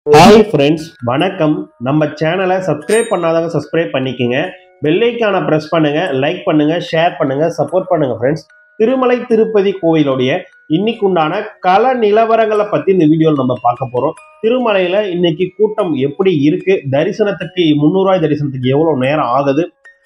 hi friends வணக்கம் நம்ம சேனலை சப்ஸ்கிரைப் பண்ணாதவங்க சப்ஸ்கிரைப் பண்ணிக்கங்க பெல்லைக்கான ப்ரெஸ் பண்ணுங்க லைக் பண்ணுங்க ஷேர் பண்ணுங்க சப்போர்ட் பண்ணுங்க ஃப்ரெண்ட்ஸ் திருமலை திருப்பதி கோவிலுடைய இன்னைக்கு உண்டான கள நிலவரங்களை பத்தி இந்த வீடியோவில் நம்ம பார்க்க போறோம் திருமலையில இன்னைக்கு கூட்டம் எப்படி இருக்கு தரிசனத்துக்கு முந்நூறுவாய் தரிசனத்துக்கு எவ்வளவு நேரம் ஆகுது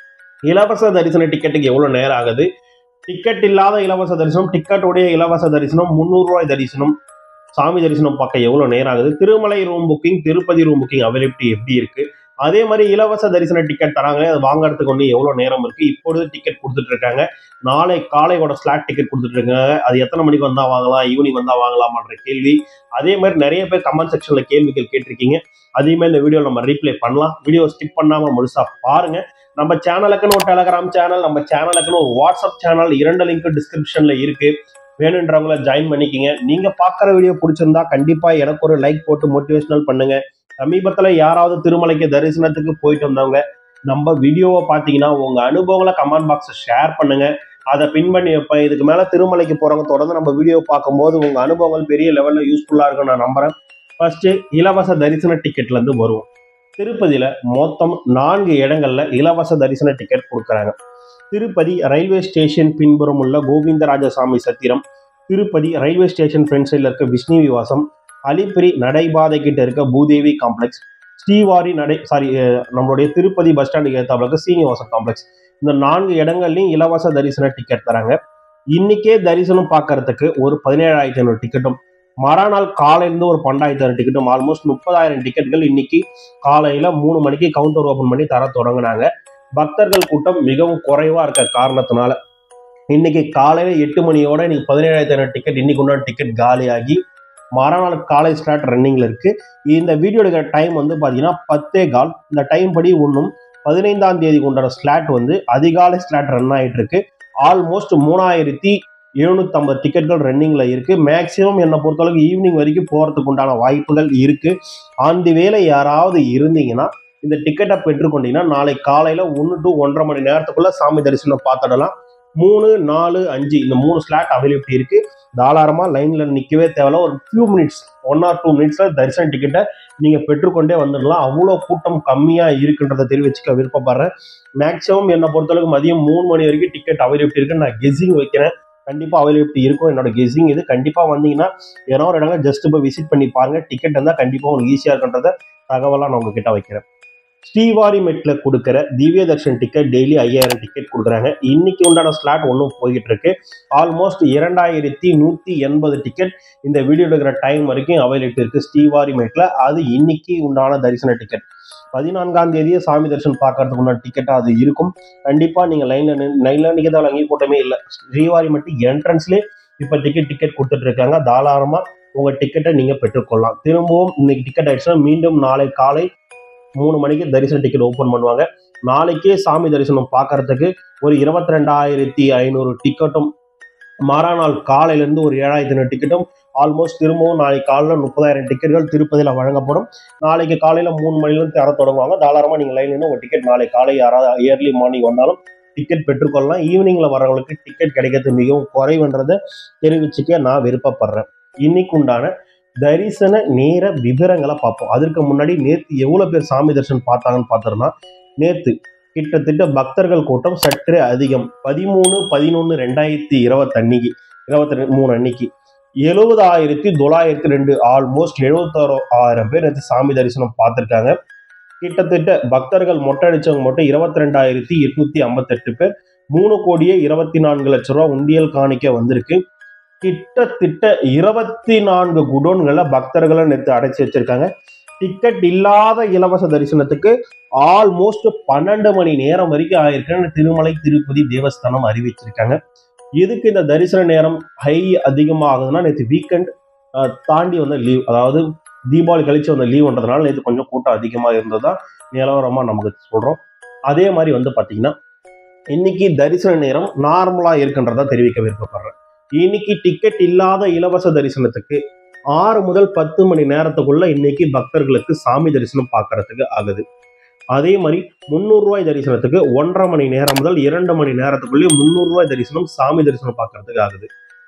இலவச தரிசன டிக்கெட்டுக்கு எவ்வளவு நேரம் ஆகுது டிக்கெட் இல்லாத இலவச தரிசனம் டிக்கெட்டுடைய இலவச தரிசனம் முந்நூறுவாய் தரிசனம் சாமி தரிசனம் பார்க்க எவ்வளோ நேரம் ஆகுது Tirumala room booking Tirupati room booking availability எப்படி இருக்கு அதே மாதிரி இலவச தரிசன டிக்கெட் தராங்களே அது வாங்குறதுக்கு ஒன்று எவ்வளோ நேரம் இருக்கு இப்பொழுது டிக்கெட் கொடுத்துட்டு இருக்காங்க நாளை காலையோட ஸ்லாட் டிக்கெட் கொடுத்துட்டு இருக்காங்க அது எத்தனை மணிக்கு வந்தா வாங்கலாம் ஈவினிங் வந்தா வாங்கலாமான்ற கேள்வி அதே மாதிரி நிறைய பேர் கமெண்ட் செக்ஷன்ல கேள்விகள் கேட்டிருக்கீங்க அதையுமே இந்த வீடியோ நம்ம ரீப்ளே பண்ணலாம் வீடியோ ஸ்கிப் பண்ணாம முழுசா பாருங்க நம்ம சேனலுக்குன்னு ஒரு டெலகிராம் சேனல் நம்ம சேனலுக்குன்னு ஒரு வாட்ஸ்அப் சேனல் இரண்டு லிங்க் டிஸ்கிரிப்ஷன்ல இருக்கு வேணுன்றவங்கள ஜாயின் பண்ணிக்கிங்க நீங்க பார்க்குற வீடியோ பிடிச்சிருந்தா கண்டிப்பா எனக்கு ஒரு லைக் போட்டு மோட்டிவேஷனல் பண்ணுங்க சமீபத்துல யாராவது திருமலைக்கு தரிசனத்துக்கு போயிட்டு வந்தவங்க நம்ம வீடியோவை பார்த்தீங்கன்னா உங்க அனுபவங்களை கமெண்ட் பாக்ஸ் ஷேர் பண்ணுங்க அதை பின் பண்ணி வைப்பேன் இதுக்கு மேல திருமலைக்கு போறவங்க தொடர்ந்து நம்ம வீடியோ பார்க்கும்போது உங்க அனுபவங்கள் பெரிய லெவல்ல யூஸ்ஃபுல்லா இருக்கும் நான் நம்புறேன் ஃபர்ஸ்ட் இலவச தரிசன டிக்கெட்ல இருந்து வருவோம் திருப்பதியில மொத்தம் நான்கு இடங்கள்ல இலவச தரிசன டிக்கெட் கொடுக்குறாங்க திருப்பதி ரயில்வே ஸ்டேஷன் பின்புறம் உள்ள கோவிந்தராஜசாமி சத்திரம் திருப்பதி ரயில்வே ஸ்டேஷன் ஃப்ரண்ட் சைடில் இருக்க விஷ்ணு விவாசம் அலிப்பிரி நடைபாதை கிட்ட இருக்க பூதேவி காம்ப்ளெக்ஸ் ஸ்ரீவாரி நடை சாரி நம்மளுடைய திருப்பதி பஸ் ஸ்டாண்டுக்கு ஏற்றாப்புல இருக்க சீனிவாசன் காம்ப்ளெக்ஸ் இந்த நான்கு இடங்கள்லையும் இலவச தரிசன டிக்கெட் தராங்க இன்னைக்கே தரிசனம் பார்க்கறதுக்கு ஒரு பதினேழாயிரத்தி ஐநூறு டிக்கெட்டும் மறுநாள் காலையிலேருந்து ஒரு பன்னெண்டாயிரத்தி ஐநூறு டிக்கெட்டும் ஆல்மோஸ்ட் முப்பதாயிரம் டிக்கெட்டுகள் இன்னைக்கு காலையில மூணு மணிக்கு கவுண்டர் ஓபன் பண்ணி தர தொடங்கினாங்க பக்தர்கள் கூட்டம் மிகவும் குறைவா இருக்க காரணத்தினால இன்னைக்கு காலையில எட்டு மணியோட இன்னைக்கு பதினேழாயிரத்தி ஐநூறு டிக்கெட் இன்னைக்கு உண்டான டிக்கெட் காலியாகி மறுநாள் காலை ஸ்டார்ட் ரன்னிங்ல இருக்கு இந்த வீடியோ எடுக்கிற டைம் வந்து பாத்தீங்கன்னா பத்தே கால் இந்த டைம் படி ஒன்றும் பதினைந்தாம் தேதிக்கு உண்டான ஸ்லாட் வந்து அதிகாலை ஸ்லாட் ரன் ஆயிட்டு இருக்கு ஆல்மோஸ்ட் மூணாயிரத்தி எழுநூத்தம்பது டிக்கெட்கள் ரன்னிங்ல இருக்கு மேக்சிமம் என்னை பொறுத்தளவுக்கு ஈவினிங் வரைக்கும் போறதுக்கு உண்டான வாய்ப்புகள் இருக்கு ஆன் தி வேலை யாராவது இருந்தீங்கன்னா இந்த டிக்கெட்டை பெற்றுக்கொண்டீங்கன்னா நாளை காலையில ஒன்று டு ஒன்றரை மணி நேரத்துக்குள்ள சாமி தரிசனம் பார்த்துடலாம் மூணு நாலு அஞ்சு இந்த மூணு ஸ்லாட் அவைலபிலிட்டி இருக்கு தாராளமா லைன்ல நிக்கவே தேவையில்ல ஒரு few minutes one or two மினிட்ஸ்ல தரிசன டிக்கெட்டை நீங்க பெற்றுக்கொண்டே வந்துடலாம் அவ்வளோ கூட்டம் கம்மியா இருக்குன்றதை தெரிவிச்சுக்க விருப்பப்படுறேன் மேக்ஸிமம் என்னை பொறுத்தளவுக்கு மதியம் மூணு மணி வரைக்கும் டிக்கெட் அவைலபிலிட்டி இருக்கு நான் கெஸிங் வைக்கிறேன் கண்டிப்பா அவைலபிலிட்டி இருக்கும் என்னோட கெஸிங் இது கண்டிப்பா வந்தீங்கன்னா ஏன்னா ஒரு இடங்க ஜஸ்ட் போய் விசிட் பண்ணி பாருங்க டிக்கெட் இருந்தால் கண்டிப்பா உங்களுக்கு ஈஸியா இருக்குன்றத தகவலா நான் உங்ககிட்ட வைக்கிறேன் ஸ்ரீவாரி மெட்ல கொடுக்குற திவ்ய தர்ஷன் டிக்கெட் டெய்லி ஐயாயிரம் டிக்கெட் கொடுக்குறாங்க இன்னைக்கு உண்டான ஸ்லாட் ஒன்றும் போய்கிட்டு இருக்கு ஆல்மோஸ்ட் இரண்டாயிரத்தி நூற்றி எண்பது டிக்கெட் இந்த வீடியோ எடுக்கிற டைம் வரைக்கும் அவைலபிள் இருக்கு ஸ்ரீவாரி மெட்ல அது இன்னைக்கு உண்டான தரிசன டிக்கெட் பதினான்காம் தேதியே சாமி தரிசனம் பார்க்கறதுக்கு உண்டான டிக்கெட்டாக அது இருக்கும் கண்டிப்பா நீங்க லைன்ல லைன்ல நிற்கிறதால அங்கேயும் கூட்டமே இல்லை ஸ்ரீவாரி மெட்டு என்ட்ரன்ஸ்லேயே இப்போ டிக்கெட் டிக்கெட் கொடுத்துட்டு இருக்காங்க தாராளமா உங்க டிக்கெட்டை நீங்க பெற்றுக்கொள்ளலாம் திரும்பவும் இன்னைக்கு டிக்கெட் ஆயிடுச்சுன்னா மீண்டும் நாளை காலை மூணு மணிக்கு தரிசன டிக்கெட் ஓப்பன் பண்ணுவாங்க நாளைக்கே சாமி தரிசனம் பார்க்கறதுக்கு ஒரு இருபத்தி ரெண்டாயிரத்தி ஐநூறு டிக்கெட்டும் மறுநாள் காலையிலேருந்து ஒரு ஏழாயிரத்தி ஐநூறு டிக்கெட்டும் ஆல்மோஸ்ட் திரும்பவும் நாளைக்கு காலையில் முப்பதாயிரம் டிக்கெட்டுகள் திருப்பதியில் வழங்கப்படும் நாளைக்கு காலையில் மூணு மணிலேருந்து தர தொடங்குவாங்க தாராளமாக நீங்கள் லைன்ல உங்கள் டிக்கெட் நாளை காலை யாராவது இயர்லி மார்னிங் வந்தாலும் டிக்கெட் பெற்றுக்கொள்ளலாம் ஈவினிங்கில் வரவங்களுக்கு டிக்கெட் கிடைக்கிறது மிகவும் குறைவுன்றதை தெரிவிச்சுக்க நான் விருப்பப்படுறேன் இன்னைக்கு உண்டான தரிசன நேர விவரங்களை பார்ப்போம் அதற்கு முன்னாடி நேற்று எவ்வளோ பேர் சாமி தரிசனம் பார்த்தாங்கன்னு பார்த்தோம்னா நேற்று கிட்டத்தட்ட பக்தர்கள் கூட்டம் சற்று அதிகம் பதிமூணு பதினொன்று ரெண்டாயிரத்தி இருபத்தன்னைக்கு இருபத்தி மூணு அன்னைக்கு எழுபதாயிரத்தி தொள்ளாயிரத்தி ரெண்டு ஆல்மோஸ்ட் எழுபத்தாறு ஆயிரம் பேர் நேற்று சாமி தரிசனம் பார்த்துருக்காங்க கிட்டத்தட்ட பக்தர்கள் மொட்டை அடிச்சவங்க மட்டும் இருபத்தி ரெண்டாயிரத்தி எட்நூத்தி ஐம்பத்தெட்டு பேர் மூணு கோடியே இருபத்தி நான்கு லட்ச ரூபா உண்டியல் காணிக்க வந்திருக்கு கிட்டத்தட்ட இருபத்தி நான்கு குடோன்களை பக்தர்களை நேற்று அடைச்சி வச்சிருக்காங்க டிக்கெட் இல்லாத இலவச தரிசனத்துக்கு ஆல்மோஸ்ட் பன்னெண்டு மணி நேரம் வரைக்கும் ஆயிருக்குன்னு திருமலை திருப்பதி தேவஸ்தானம் அறிவிச்சிருக்காங்க எதுக்கு இந்த தரிசன நேரம் ஹை அதிகமாகுதுன்னா நேற்று வீக்கெண்ட் தாண்டி வந்த லீவ் அதாவது தீபாவளி கழிச்சு வந்த லீவ்ன்றதுனால நேற்று கொஞ்சம் கூட்டம் அதிகமாக இருந்ததா நிலவரமாக நமக்கு சொல்கிறோம் அதே மாதிரி வந்து பார்த்தீங்கன்னா இன்னைக்கு தரிசன நேரம் நார்மலாக இருக்குன்றதா தெரிவிக்க விருப்பப்படுறேன் இன்னைக்கு டிக்கெட் இல்லாத இலவச தரிசனத்துக்கு ஆறு முதல் பத்து மணி நேரத்துக்குள்ள இன்னைக்கு பக்தர்களுக்கு சாமி தரிசனம் பார்க்கறதுக்கு ஆகுது அதே மாதிரி முந்நூறு ரூபாய் தரிசனத்துக்கு ஒன்றரை மணி நேரம் முதல் இரண்டு மணி நேரத்துக்குள்ளேயே முந்நூறு ரூபாய் தரிசனம் சாமி தரிசனம் பார்க்கறதுக்கு ஆகுது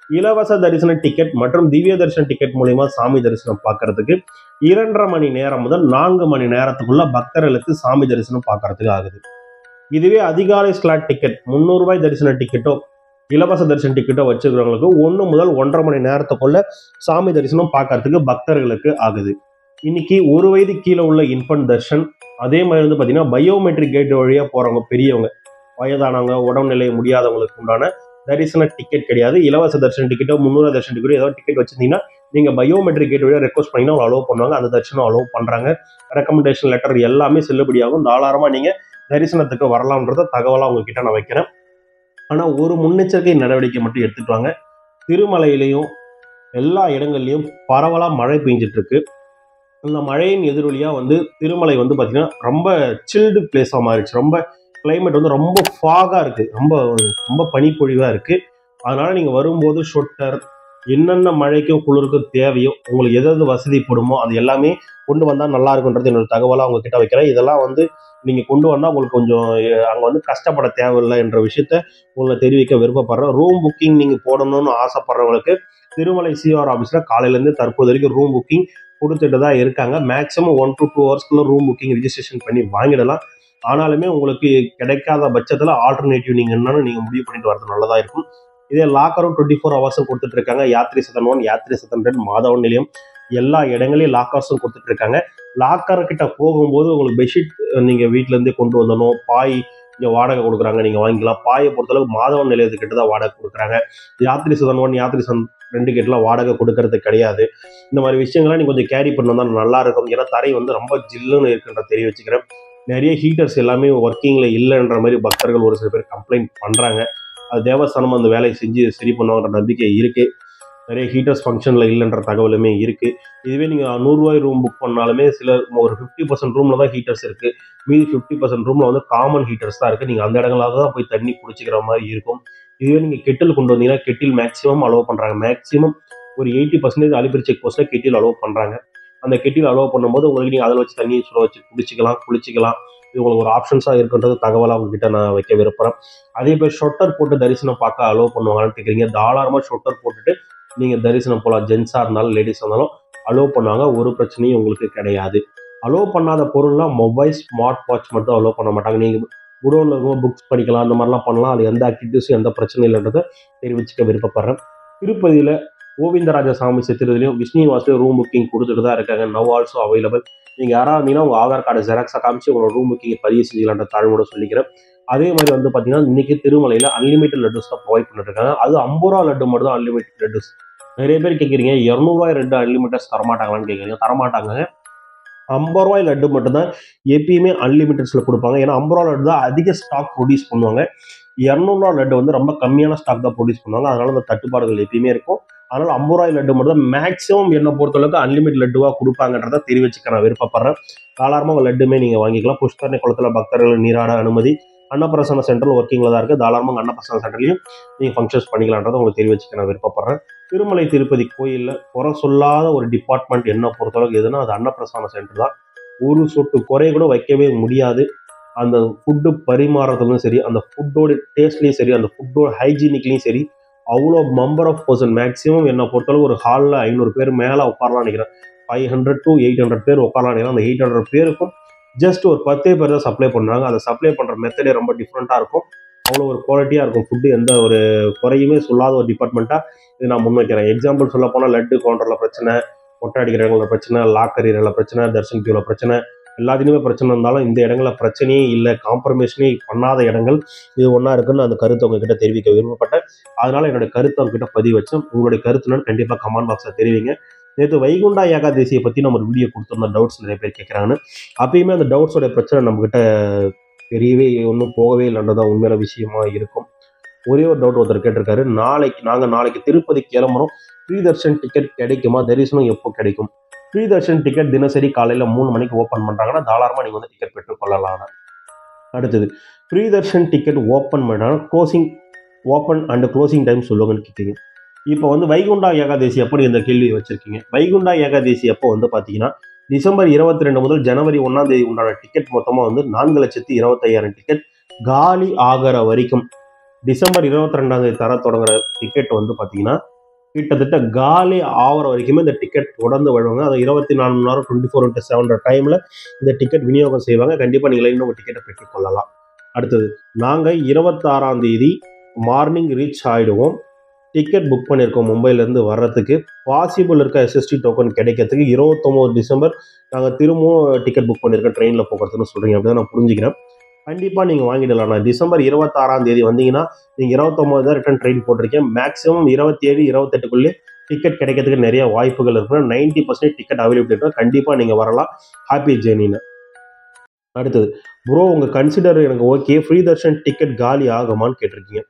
இலவச தரிசன டிக்கெட் மற்றும் திவ்ய தரிசன டிக்கெட் மூலியமா சாமி தரிசனம் பார்க்கறதுக்கு இரண்டரை மணி நேரம் முதல் நான்கு மணி நேரத்துக்குள்ள பக்தர்களுக்கு சாமி தரிசனம் பார்க்கறதுக்கு ஆகுது இதுவே அதிகாலை ஸ்லாட் டிக்கெட் முந்நூறு ரூபாய் தரிசன டிக்கெட்டோ இலவச தரிசன டிக்கெட்டோ வச்சுக்கிறவங்களுக்கு ஒன்று முதல் ஒன்றரை மணி நேரத்துக்குள்ள சாமி தரிசனம் பார்க்கறதுக்கு பக்தர்களுக்கு ஆகுது இன்னைக்கு ஒரு வயது கீழே உள்ள இன்ஃபன்ட் தர்ஷன் அதே மாதிரி வந்து பார்த்தீங்கன்னா பயோமெட்ரிக் கேட் வழியாக போகிறவங்க பெரியவங்க வயதானவங்க உடல்நிலை முடியாதவங்களுக்கு உண்டான தரிசன டிக்கெட் கிடையாது இலவச தரிசன டிக்கெட்டோ முந்நூறு தரிசன டிக்கெட்டோ ஏதோ டிக்கெட் வச்சிருந்தீங்கன்னா நீங்கள் பயோமெட்ரிக் கேட் வழியாக ரெக்வஸ்ட் பண்ணிங்கன்னா அவங்க அலோவ் பண்ணுவாங்க அந்த தரிசனம் அலோவ் பண்ணுறாங்க ரெக்கமெண்டேஷன் லெட்டர் எல்லாமே செல்லுபடியாகும் தாராளமாக நீங்கள் தரிசனத்துக்கு வரலாம்ன்றத தகவலாக உங்ககிட்ட நான் வைக்கிறேன் ஆனால் ஒரு முன்னெச்சரிக்கை நடவடிக்கை மட்டும் எடுத்துட்டு வாங்க திருமலையிலையும் எல்லா இடங்கள்லையும் பரவலாக மழை பெஞ்சிட்டு இருக்கு இந்த மழையின் எதிரொலியாக வந்து திருமலை வந்து பார்த்தீங்கன்னா ரொம்ப சில்டு பிளேஸாக மாறிடுச்சு ரொம்ப கிளைமேட் வந்து ரொம்ப ஃபாகாக இருக்குது ரொம்ப ரொம்ப பனிப்பொழிவாக இருக்குது அதனால் நீங்கள் வரும்போது ஷொட்டர் என்னென்ன மழைக்கும் குளிருக்கும் தேவையோ உங்களுக்கு எது எது வசதிப்படுமோ அது எல்லாமே கொண்டு வந்தால் நல்லா இருக்குன்றது என்னோட தகவலாக உங்ககிட்ட வைக்கிறேன் இதெல்லாம் வந்து நீங்கள் கொண்டு வந்தால் உங்களுக்கு கொஞ்சம் அங்கே வந்து கஷ்டப்பட தேவையில்லை என்ற விஷயத்த உங்களை தெரிவிக்க விருப்பப்படுறேன் ரூம் புக்கிங் நீங்கள் போடணும்னு ஆசைப்படுறவங்களுக்கு திருமலை சிஆர் ஆஃபீஸில் காலையிலேருந்து தற்போது வரைக்கும் ரூம் புக்கிங் கொடுத்துட்டு தான் இருக்காங்க மேக்ஸிமம் ஒன் டு டூ ஹவர்ஸ்க்குள்ள ரூம் புக்கிங் ரிஜிஸ்ட்ரேஷன் பண்ணி வாங்கிடலாம் ஆனாலுமே உங்களுக்கு கிடைக்காத பட்சத்தில் ஆல்டர்னேட்டிவ் நீங்கள் என்னன்னு நீங்கள் முடிவு பண்ணிட்டு வரது நல்லதாக இருக்கும் இதே லாக்கரும் டுவெண்ட்டி ஃபோர் ஹவர்ஸும் கொடுத்துட்டு இருக்காங்க யாத்ரி சதன் ஒன் யாத்ரி சதன் ரெண்டு மாதவன் நிலையம் எல்லா இடங்களையும் லாக்கர்ஸும் கொடுத்துட்டு இருக்காங்க லாக்கர் கிட்ட போகும்போது உங்களுக்கு பெட்ஷீட் நீங்கள் வீட்டிலேருந்தே கொண்டு வந்தணும் பாய் இங்கே வாடகை கொடுக்குறாங்க நீங்கள் வாங்கிக்கலாம் பாயை பொறுத்தளவுக்கு மாதவன் நிலையத்துக்கிட்ட தான் வாடகை கொடுக்குறாங்க யாத்ரி சதன் ஒன் யாத்ரி சதன் ரெண்டு கேட்லாம் வாடகை கொடுக்கறது கிடையாது இந்த மாதிரி விஷயங்கள்லாம் நீங்கள் கொஞ்சம் கேரி பண்ண தான் நல்லா இருக்கும் ஏன்னா தரை வந்து ரொம்ப ஜில்லுன்னு இருக்குன்ற தெரிய வச்சுக்கிறேன் நிறைய ஹீட்டர்ஸ் எல்லாமே ஒர்க்கிங்கில் இல்லைன்ற மாதிரி பக்தர்கள் ஒரு சில பேர் கம்ப்ளைண்ட் பண்ணுறாங்க அது தேவஸ்தானம் அந்த வேலையை செஞ்சு சரி பண்ணுவாங்கன்ற நம்பிக்கை இருக்குது நிறைய ஹீட்டர்ஸ் ஃபங்க்ஷனில் இல்லைன்ற தகவலுமே இருக்குது இதுவே நீங்கள் நூறுரூவாய் ரூம் புக் பண்ணாலுமே சில ஒரு ஃபிஃப்டி பர்சன்ட் ரூமில் தான் ஹீட்டர்ஸ் இருக்குது மீதி ஃபிஃப்டி பர்சன்ட் ரூமில் வந்து காமன் ஹீட்டர்ஸ் தான் இருக்குது நீங்கள் அந்த இடங்களாக தான் போய் தண்ணி பிடிச்சிக்கிற மாதிரி இருக்கும் இதுவே நீங்கள் கெட்டில் கொண்டு வந்தீங்கன்னா கெட்டில் மேக்ஸிமம் அலோவ் பண்ணுறாங்க மேக்ஸிமம் ஒரு எயிட்டி பர்சன்டேஜ் அலிபரி செக் போஸ்ட்டில் கெட்டில் அலோவ் பண்ணுறாங்க அந்த கெட்டில் அலோவ் பண்ணும்போது உங்களுக்கு நீங்கள் அதில் வச்சு தண்ணியை சுட வச்சு குடிச்சிக்கலாம் குளிச்சிக்கலாம் இது உங்களுக்கு ஒரு ஆப்ஷன்ஸாக இருக்குன்றது தகவலாக உங்ககிட்ட நான் வைக்க விருப்பறேன் அதே பேர் ஷொட்டர் போட்டு தரிசனம் பார்க்க அலோவ் பண்ணுவாங்கன்னு கேட்குறீங்க தாராளமாக ஷொட்டர் போட்டுட்டு நீங்கள் தரிசனம் போகலாம் ஜென்ஸாக இருந்தாலும் லேடிஸாக இருந்தாலும் அலோவ் பண்ணுவாங்க ஒரு பிரச்சனையும் உங்களுக்கு கிடையாது அலோவ் பண்ணாத பொருள்லாம் மொபைல் ஸ்மார்ட் வாட்ச் மட்டும் அலோவ் பண்ண மாட்டாங்க நீங்கள் குடோனில் இருக்கும் புக்ஸ் படிக்கலாம் அந்த மாதிரிலாம் பண்ணலாம் அது எந்த ஆக்டிவிட்டீஸும் எந்த பிரச்சனையும் இல்லைன்றதை தெரிவிச்சுக்க விருப்பப்படுறேன் திருப்பதியில் கோவிந்தராஜ சாமி சித்திரத்துலையும் விஷ்ணுவாசிலையும் ரூம் புக்கிங் கொடுத்துட்டு தான் இருக்காங்க நவ் ஆல்சோ அவைலபிள் நீங்கள் யாராக இருந்தீங்கன்னா உங்கள் ஆதார் கார்டு ஜெராக்ஸாக காமிச்சு உங்களோட ரூம் புக்கிங் பதிவு செஞ்சுக்கலான்ற தாழ்வோட சொல்லிக்கிறேன் அதே மாதிரி வந்து பார்த்தீங்கன்னா இன்னைக்கு திருமலையில் அன்லிமிட்டட் லட்டுஸ் தான் ப்ரொவைட் பண்ணிட்டு இருக்காங்க அது ஐம்பது ரூபா லட்டு மட்டும் தான் அன்லிமிட்டட் லட்டுஸ் நிறைய பேர் கேட்குறீங்க இரநூறுவாய் ரெண்டு அன்லிமிட்டட்ஸ் தரமாட்டாங்களான்னு கேட்குறீங்க தரமாட்டாங்க ஐம்பது ரூபாய் லட்டு மட்டும்தான் எப்பயுமே அன்லிமிட்டட்ஸில் கொடுப்பாங்க ஏன்னா ஐம்பது ரூபா லட்டு தான் அதிக ஸ்டாக் ப்ரொடியூஸ் பண்ணுவாங்க இரநூறுவா லட்டு வந்து ரொம்ப கம்மியான ஸ்டாக் தான் ப்ரொடியூஸ் பண்ணுவாங்க அதனால அந்த தட்டுப்பாடுகள் எப்பயுமே இருக்கும் அதனால ஐம்பது ரூபாய் லட்டு மட்டும் தான் மேக்ஸிமம் என்னை பொறுத்தளவுக்கு அன்லிமிட் லட்டுவாக கொடுப்பாங்கன்றத தெரிவிச்சுக்க நான் விருப்பப்படுறேன் தாராளமாக லட்டுமே நீங்கள் வாங்கிக்கலாம் புஷ்கரணி குளத்தில் பக்தர்கள் நீராட அனுமதி அன்னப்பிரசன சென்டர் ஒர்க்கிங்கில் தான் இருக்குது தாராளமாக அன்னப்பிரசன சென்டர்லையும் நீங்கள் ஃபங்க்ஷன்ஸ் பண்ணிக்கலான்றதை உங்களுக்கு தெரிவிச்சுக்க நான் விருப்பப்படுறேன் திருமலை திருப்பதி கோயிலில் குறை சொல்லாத ஒரு டிபார்ட்மெண்ட் என்ன பொறுத்தளவுக்கு எதுனா அது அன்னப்பிரசன சென்டர் தான் ஒரு சொட்டு குறை கூட வைக்கவே முடியாது அந்த ஃபுட்டு பரிமாறதுலும் சரி அந்த ஃபுட்டோட டேஸ்ட்லேயும் சரி அந்த ஃபுட்டோட ஹைஜீனிக்லேயும் சரி அவ்வளோ நம்பர் ஆஃப் பர்சன் மேக்ஸிமம் என்னை பொறுத்தளவு ஒரு ஹாலில் ஐநூறு பேர் மேலே உட்காரலாம் நினைக்கிறேன் five hundred to eight hundred பேர் உட்காரலாம் நினைக்கிறேன் அந்த எயிட் ஹண்ட்ரட் பேருக்கும் ஜஸ்ட் ஒரு பத்தே பேர் தான் சப்ளை பண்ணுறாங்க அதை சப்ளை பண்ணுற மெத்தடே ரொம்ப டிஃப்ரெண்ட்டாக இருக்கும் அவ்வளோ ஒரு குவாலிட்டியாக இருக்கும் ஃபுட்டு எந்த ஒரு குறையுமே சொல்லாத ஒரு டிபார்ட்மெண்ட்டாக இது நான் முன்வைக்கிறேன் எக்ஸாம்பிள் சொல்ல போனால் லட்டு கவுண்டரில் பிரச்சனை மொட்டை அடிக்கிறவங்கள பிரச்சனை லாக்கர் ஏரியாவில் பிரச்சனை தர்ஷன் கியூவில் பிரச்சனை எல்லாத்துலேயுமே பிரச்சனை இருந்தாலும் இந்த இடங்களில் பிரச்சனையே இல்லை காம்ப்ரமைஷனே பண்ணாத இடங்கள் இது ஒன்றா இருக்குன்னு அந்த கருத்தை உங்ககிட்ட தெரிவிக்க விருப்பப்பட்டேன் அதனால என்னோட கருத்தை உங்ககிட்ட பதிவு வச்சேன் உங்களுடைய கருத்துன்னு கண்டிப்பாக கமெண்ட் பாக்ஸில் தெரிவிங்க நேற்று வைகுண்டா ஏகாதசியை பற்றி நம்ம ஒரு வீடியோ கொடுத்துருந்தோம் டவுட்ஸ் நிறைய பேர் கேட்குறாங்கன்னு அப்பயுமே அந்த டவுட்ஸோட பிரச்சனை நம்மக்கிட்ட தெரியவே ஒன்றும் போகவே இல்லைன்றதான் உண்மையான விஷயமா இருக்கும் ஒரே ஒரு டவுட் ஒருத்தர் கேட்டிருக்காரு நாளைக்கு நாங்கள் நாளைக்கு திருப்பதி கிளம்புறோம் ஃப்ரீ தர்ஷன் டிக்கெட் கிடைக்குமா தரிசனம் எப்போ கிடைக்கும் ஃப்ரீ தர்ஷன் டிக்கெட் தினசரி காலையில் மூணு மணிக்கு ஓப்பன் பண்ணுறாங்கன்னா தாராளமாக நீங்கள் வந்து டிக்கெட் பெற்றுக்கொள்ளலாம் அடுத்தது ஃப்ரீ தர்ஷன் டிக்கெட் ஓப்பன் பண்ணால் closing open and closing time சொல்லுவாங்கன்னு கேட்குறீங்க இப்போ வந்து வைகுண்டா ஏகாதசி எப்படி இந்த கேள்வி வச்சுருக்கீங்க வைகுண்டா ஏகாதசி அப்போ வந்து பார்த்தீங்கன்னா டிசம்பர் இருபத்தி ரெண்டு முதல் ஜனவரி ஒன்றாம் தேதி உண்டான டிக்கெட் மொத்தமாக வந்து நான்கு லட்சத்தி இருபத்தையாயிரம் டிக்கெட் காலி ஆகிற வரைக்கும் டிசம்பர் இருபத்தி ரெண்டாம் தேதி தர தொடங்குற டிக்கெட் வந்து பார்த்தீங்கன்னா கிட்டத்தட்ட காலி ஆகிற வரைக்குமே இந்த டிக்கெட் தொடர்ந்து வழங்குவாங்க அது இருபத்தி நாலு மணி நேரம் டுவெண்ட்டி ஃபோர் இன்ட்டு செவன்ற டைமில் இந்த டிக்கெட் விநியோகம் செய்வாங்க கண்டிப்பாக நீங்கள் லைனில் உங்கள் டிக்கெட்டை பெற்றுக்கொள்ளலாம் அடுத்தது நாங்கள் இருபத்தாறாம் தேதி மார்னிங் ரீச் ஆகிடுவோம் டிக்கெட் புக் பண்ணியிருக்கோம் மும்பையிலேருந்து வர்றதுக்கு பாசிபிள் இருக்க எஸ்எஸ்டி டோக்கன் கிடைக்கிறதுக்கு இருபத்தொம்போது டிசம்பர் நாங்கள் திரும்பவும் டிக்கெட் புக் பண்ணியிருக்கோம் ட்ரெயினில் போகிறதுன்னு சொல்கிறீங்க அப்படி தான் நான் புரிஞ்சுக்கிறேன் கண்டிப்பாக நீங்கள் வாங்கிடலாம் நான் டிசம்பர் இருபத்தாறாம் தேதி வந்தீங்கன்னா நீங்கள் இருபத்தொம்போது தான் ரிட்டன் ட்ரெயின் போட்டிருக்கேன் மேக்ஸிமம் இருபத்தேழு இருபத்தெட்டுக்குள்ளே டிக்கெட் கிடைக்கிறதுக்கு நிறைய வாய்ப்புகள் இருக்கு நைன்ட்டி பர்சன்டேஜ் டிக்கெட் அவைலபிள் இருக்கு கண்டிப்பாக நீங்கள் வரலாம் ஹாப்பி ஜேர்னின்னு அடுத்தது ப்ரோ உங்கள் கன்சிடர் எனக்கு ஓகே ஃப்ரீ தர்ஷன் டிக்கெட் காலி ஆகுமான்னு கேட்டிருக்கீங்க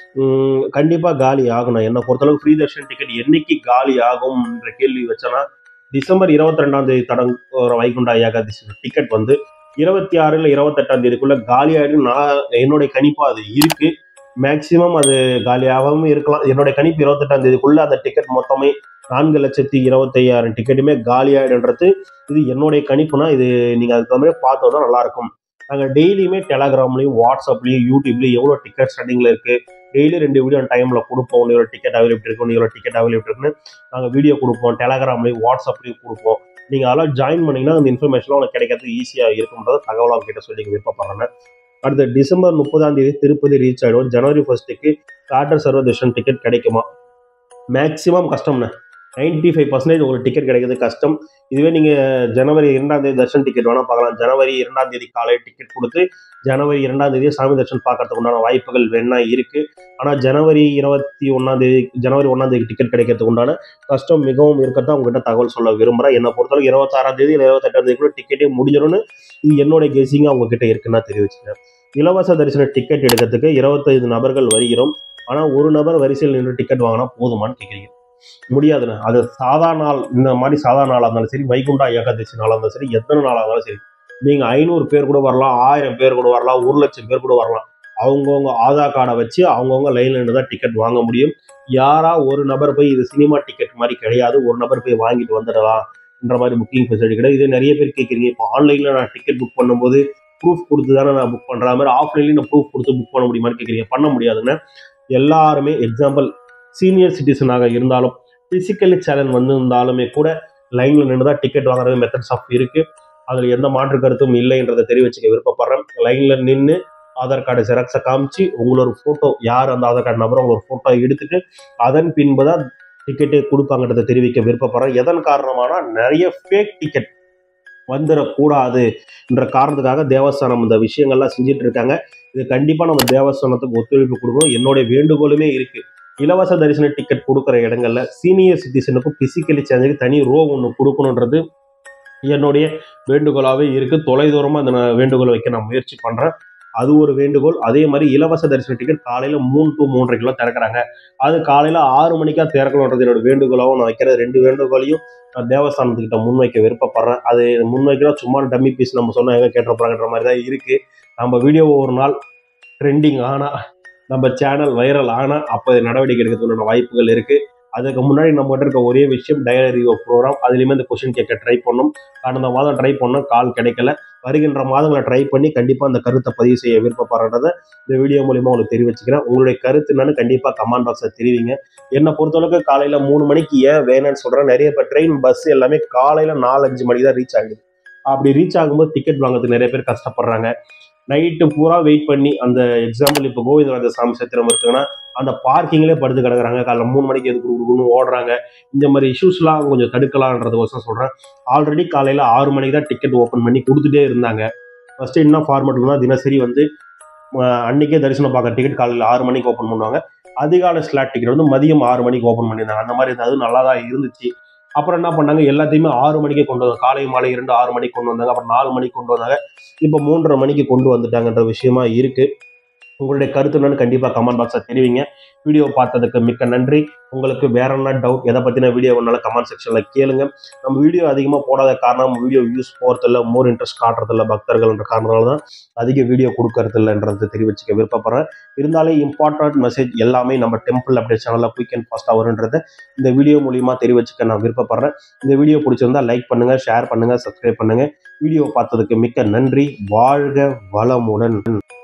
கண்டிப்பாக காலி ஆகணும் என்னை பொறுத்தளவுக்கு ஃப்ரீ தர்ஷன் டிக்கெட் என்னைக்கு காலி ஆகும்ன்ற கேள்வி வச்சேன்னா டிசம்பர் இருபத்தி ரெண்டாம் தேதி தொடங்குற வைகுண்டா ஏகாதசி டிக்கெட் வந்து இருபத்தி ஆறுல இருபத்தெட்டாம் தேதிக்குள்ள காலி ஆகிடும் நான் என்னுடைய கணிப்பா அது இருக்கு மேக்சிமம் அது காலியாகவும் இருக்கலாம் என்னுடைய கணிப்பு இருபத்தெட்டாம் தேதிக்குள்ள அந்த டிக்கெட் மொத்தமே நான்கு லட்சத்தி இருபத்தையாயிரம் டிக்கெட்டுமே காலி ஆகிடுன்றது இது என்னுடைய கணிப்புனா இது நீங்கள் அதுக்கு தகுந்த மாதிரி பார்த்தா தான் நல்லாயிருக்கும் நாங்கள் டெய்லியுமே டெலகிராம்லையும் வாட்ஸ்அப்லையும் யூடியூப்லையும் எவ்வளோ டிக்கெட் ஸ்டடிங்கில் இருக்குது டெய்லி ரெண்டு வீடியோ டைமில் கொடுப்போம் இவ்வளோ டிக்கெட் அவைலபிள் இருக்கும் இவ்வளோ டிக்கெட் அவைலபிள் இருக்குன்னு நாங்கள் வீடியோ கொடுப்போம் டெலகிராம்லையும் வாட்ஸ்அப்லையும் கொடுப்போம் நீங்கள் அதெல்லாம் ஜாயின் பண்ணிங்கன்னா அந்த இன்ஃபர்மேஷன்லாம் உங்களுக்கு கிடைக்கிறதுக்கு ஈஸியாக இருக்குன்றத தகவல் அவங்க கிட்ட சொல்லி விருப்பப்படுறேன் அடுத்த டிசம்பர் முப்பதாம் தேதி திருப்பதி ரீச் ஆகிடும் ஜனவரி ஃபர்ஸ்ட்டுக்கு காட்டர் சர்வ தர்ஷன் டிக்கெட் கிடைக்குமா மேக்ஸிமம் கஷ்டம்ண்ணே நைன்டி ஃபைவ் பர்சன்டேஜ் உங்களுக்கு டிக்கெட் கிடைக்கிறது கஷ்டம் இதுவே நீங்கள் ஜனவரி இரண்டாம் தேதி தர்ஷன் டிக்கெட் வேணால் பார்க்கலாம் ஜனவரி இரண்டாம் தேதி காலை டிக்கெட் கொடுத்து ஜனவரி இரண்டாம் தேதி சாமி தர்ஷன் பார்க்கறதுக்கு உண்டான வாய்ப்புகள் வேணா இருக்குது ஆனால் ஜனவரி இருபத்தி ஒன்றாம் தேதி ஜனவரி ஒன்றாம் தேதி டிக்கெட் கிடைக்கிறதுக்கு உண்டான கஷ்டம் மிகவும் இருக்கிறதா உங்ககிட்ட தகவல் சொல்ல விரும்புகிறேன் என்னை பொறுத்தவரை இருபத்தாறாம் தேதி இல்லை இருபத்தெட்டாம் தேதிக்குள்ள டிக்கெட்டே முடிஞ்சிடும்னு இது என்னுடைய கெஸிங்காக உங்ககிட்ட இருக்குன்னா தெரிவிச்சுக்கிறேன் இலவச தரிசன டிக்கெட் எடுக்கிறதுக்கு இருபத்தைந்து நபர்கள் வருகிறோம் ஆனால் ஒரு நபர் வரிசையில் நின்று டிக்கெட் வாங்கினா போதுமான்னு கேட்குறீங்க முடியாதுண்ணே அது சாதா நாள் இந்த மாதிரி சாதா நாளாக இருந்தாலும் சரி வைகுண்டா ஏகாதசி நாளாக இருந்தாலும் சரி எத்தனை நாளாக இருந்தாலும் சரி நீங்கள் ஐநூறு பேர் கூட வரலாம் ஆயிரம் பேர் கூட வரலாம் ஒரு லட்சம் பேர் கூட வரலாம் அவங்கவுங்க ஆதார் கார்டை வச்சு அவங்கவுங்க லைன்ல நின்று தான் டிக்கெட் வாங்க முடியும் யாரா ஒரு நபர் போய் இது சினிமா டிக்கெட் மாதிரி கிடையாது ஒரு நபர் போய் வாங்கிட்டு வந்துடலாம் என்ற மாதிரி புக்கிங் ஃபெசிலிட்டி கிடையாது இதே நிறைய பேர் கேட்குறீங்க இப்போ ஆன்லைனில் நான் டிக்கெட் புக் பண்ணும்போது ப்ரூஃப் கொடுத்து தானே நான் புக் பண்ணுற மாதிரி ஆஃப்லைன்லேயும் நான் ப்ரூஃப் கொடுத்து புக் பண்ண முடியுமான்னு கேட்குறீங்க பண்ண முடியாதுன்னு எல்லாருமே எக்ஸாம்பிள் சீனியர் சிட்டிசனாக இருந்தாலும் ஃபிசிக்கலி சேலஞ்ச் வந்திருந்தாலுமே கூட லைனில் நின்று தான் டிக்கெட் வாங்குறது மெத்தட்ஸ் ஆஃப் இருக்குது அதில் எந்த மாற்று கருத்தும் இல்லைன்றதை தெரிவிச்சுக்க விருப்பப்படுறேன் லைனில் நின்று ஆதார் கார்டு ஜெராக்ஸை காமிச்சு உங்களோட ஃபோட்டோ யார் அந்த ஆதார் கார்டு நபரும் உங்களோட ஃபோட்டோ எடுத்துட்டு அதன் பின்பு தான் டிக்கெட்டே கொடுப்பாங்கன்றதை தெரிவிக்க விருப்பப்படுறேன் எதன் காரணமானா நிறைய ஃபேக் டிக்கெட் வந்துடக்கூடாது என்ற காரணத்துக்காக தேவஸ்தானம் இந்த விஷயங்கள்லாம் செஞ்சுட்டு இருக்காங்க இது கண்டிப்பாக நம்ம தேவஸ்தானத்துக்கு ஒத்துழைப்பு கொடுக்கணும் என்னுடைய வேண்டுகோளுமே இருக்குது இலவச தரிசன டிக்கெட் கொடுக்குற இடங்கள்ல சீனியர் சிட்டிசனுக்கும் பிசிக்கலி சேஞ்சுக்கு தனி ரோ ஒன்று கொடுக்கணுன்றது என்னுடைய வேண்டுகோளாகவே இருக்குது தொலைதூரமாக அந்த நான் வேண்டுகோளை வைக்க நான் முயற்சி பண்ணுறேன் அது ஒரு வேண்டுகோள் அதே மாதிரி இலவச தரிசன டிக்கெட் காலையில் மூணு டு மூன்றரைக்குள்ள திறக்கிறாங்க அது காலையில் ஆறு மணிக்கா திறக்கணுன்றது என்னோட வேண்டுகோளாகவும் நான் வைக்கிற ரெண்டு வேண்டுகோளையும் நான் தேவஸ்தானத்துக்கிட்ட முன்வைக்க விருப்பப்படுறேன் அது முன்வைக்கிறோம் சும்மா டம்மி பீஸ் நம்ம சொன்னால் எங்கே கேட்டுறப்போறாங்கன்ற மாதிரி தான் இருக்குது நம்ம வீடியோ ஒரு நாள் ட்ரெண்டிங் ஆனால் நம்ம சேனல் வைரல் ஆனால் அப்போ நடவடிக்கை எடுக்கிறதுக்கான வாய்ப்புகள் இருக்குது அதுக்கு முன்னாடி நம்மகிட்ட இருக்க ஒரே விஷயம் டயரி ப்ரோக்ராம் அதுலேயுமே இந்த கொஷின் கேட்க ட்ரை பண்ணோம் கடந்த மாதம் ட்ரை பண்ணோம் கால் கிடைக்கல வருகின்ற மாதங்களை ட்ரை பண்ணி கண்டிப்பாக அந்த கருத்தை பதிவு செய்ய விருப்பப்படுறத இந்த வீடியோ மூலிமா உங்களுக்கு தெரிவிச்சுக்கிறேன் உங்களுடைய கருத்து என்னன்னு கண்டிப்பாக கமெண்ட் பாக்ஸில் தெரிவிங்க என்னை பொறுத்தளவுக்கு காலையில் மூணு மணிக்கு ஏன் வேணும்னு சொல்கிறேன் நிறைய பேர் ட்ரெயின் பஸ் எல்லாமே காலையில் நாலஞ்சு மணிக்கு தான் ரீச் ஆகுது அப்படி ரீச் ஆகும்போது டிக்கெட் வாங்குறதுக்கு நிறைய பேர் கஷ்டப்படுறாங்க நைட்டு பூரா வெயிட் பண்ணி அந்த எக்ஸாம்பிள் இப்போ கோவிந்தராஜ சாமி சத்திரம் இருக்குன்னா அந்த பார்க்கிங்லேயே படுத்து கிடக்குறாங்க காலைல மூணு மணிக்கு எதுக்கு கொடுக்கணும்னு ஓடுறாங்க இந்த மாதிரி இஷ்யூஸ்லாம் கொஞ்சம் தடுக்கலான்றதுக்கோசம் சொல்கிறேன் ஆல்ரெடி காலையில் ஆறு மணிக்கு தான் டிக்கெட் ஓப்பன் பண்ணி கொடுத்துட்டே இருந்தாங்க ஃபஸ்ட்டு என்ன ஃபார்மெட்னா தினசரி வந்து அஹ், அன்னைக்கே தரிசனம் பார்க்குற டிக்கெட் காலையில் ஆறு மணிக்கு ஓப்பன் பண்ணுவாங்க அதிகாலை ஸ்லாட் டிக்கெட் வந்து மதியம் ஆறு மணிக்கு ஓப்பன் பண்ணியிருந்தாங்க அந்த மாதிரி அது நல்லா தான் இருந்துச்சு அப்புறம் என்ன பண்ணாங்க எல்லாத்தையுமே ஆறு மணிக்கே கொண்டு வந்தாங்க காலை மாலை இரண்டு ஆறு மணிக்கு கொண்டு வந்தாங்க அப்புறம் நாலு மணிக்கு கொண்டு வந்தாங்க இப்போ மூன்றரை மணிக்கு கொண்டு வந்துட்டாங்கன்ற விஷயமா இருக்கு உங்களுடைய கருத்து என்னன்னு கண்டிப்பாக கமெண்ட் பாக்ஸில் தெரிவிங்க வீடியோ பார்த்ததுக்கு மிக்க நன்றி உங்களுக்கு வேற என்ன டவுட் எதை பற்றின வீடியோ வேணாலும் கமெண்ட் செக்ஷனில் கேளுங்க நம்ம வீடியோ அதிகமாக போடாத காரணம் வீடியோ வியூஸ் போகிறதில்ல மோர் இன்ட்ரெஸ்ட் காட்டுறதில்ல பக்தர்கள்ன்ற காரணத்தால தான் அதிக வீடியோ கொடுக்கறதில்லன்றது தெரிவிச்சுக்க விருப்பப்படுறேன் இருந்தாலே இம்பார்ட்டன்ட் மெசேஜ் எல்லாமே நம்ம டெம்பிள் அப்டேட் சேனலில் குயிக் அண்ட் ஃபாஸ்ட்டாக வருன்றதை இந்த வீடியோ மூலியமா தெரிவிச்சுக்க நான் விருப்பப்படுறேன் இந்த வீடியோ பிடிச்சிருந்தா லைக் பண்ணுங்க ஷேர் பண்ணுங்க சப்ஸ்கிரைப் பண்ணுங்க வீடியோ பார்த்ததுக்கு மிக்க நன்றி வாழ்க வளமுடன்